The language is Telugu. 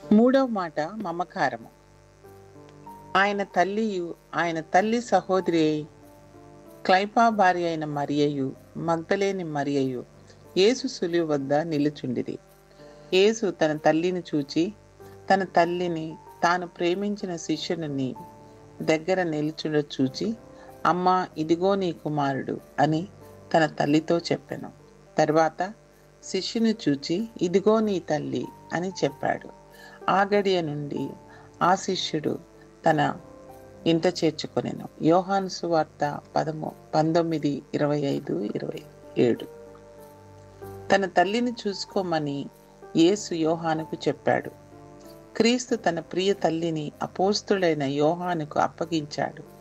మూడవ మాట మమకారము ఆయన తల్లియు ఆయన తల్లి సహోదరి అయి క్లైపా భార్య అయిన మరియయు మగ్ధలేని మరియయు యేసు సులువు వద్ద నిలుచుండిరి యేసు తన తల్లిని చూచి తన తల్లిని తాను ప్రేమించిన శిష్యుని దగ్గర నిలుచుండ చూచి అమ్మా ఇదిగో నీ కుమారుడు అని తన తల్లితో చెప్పాను తర్వాత శిష్యుని చూచి ఇదిగో నీ తల్లి అని చెప్పాడు ఆ గడియ నుండి ఆ శిష్యుడు తన ఇంట చేర్చుకొనెను యోహాను సువార్త పదము పంతొమ్మిది ఇరవై ఐదు ఇరవై ఏడు తన తల్లిని చూసుకోమని యేసు యోహానుకు చెప్పాడు క్రీస్తు తన ప్రియ తల్లిని అపోస్తుడైన యోహానుకు అప్పగించాడు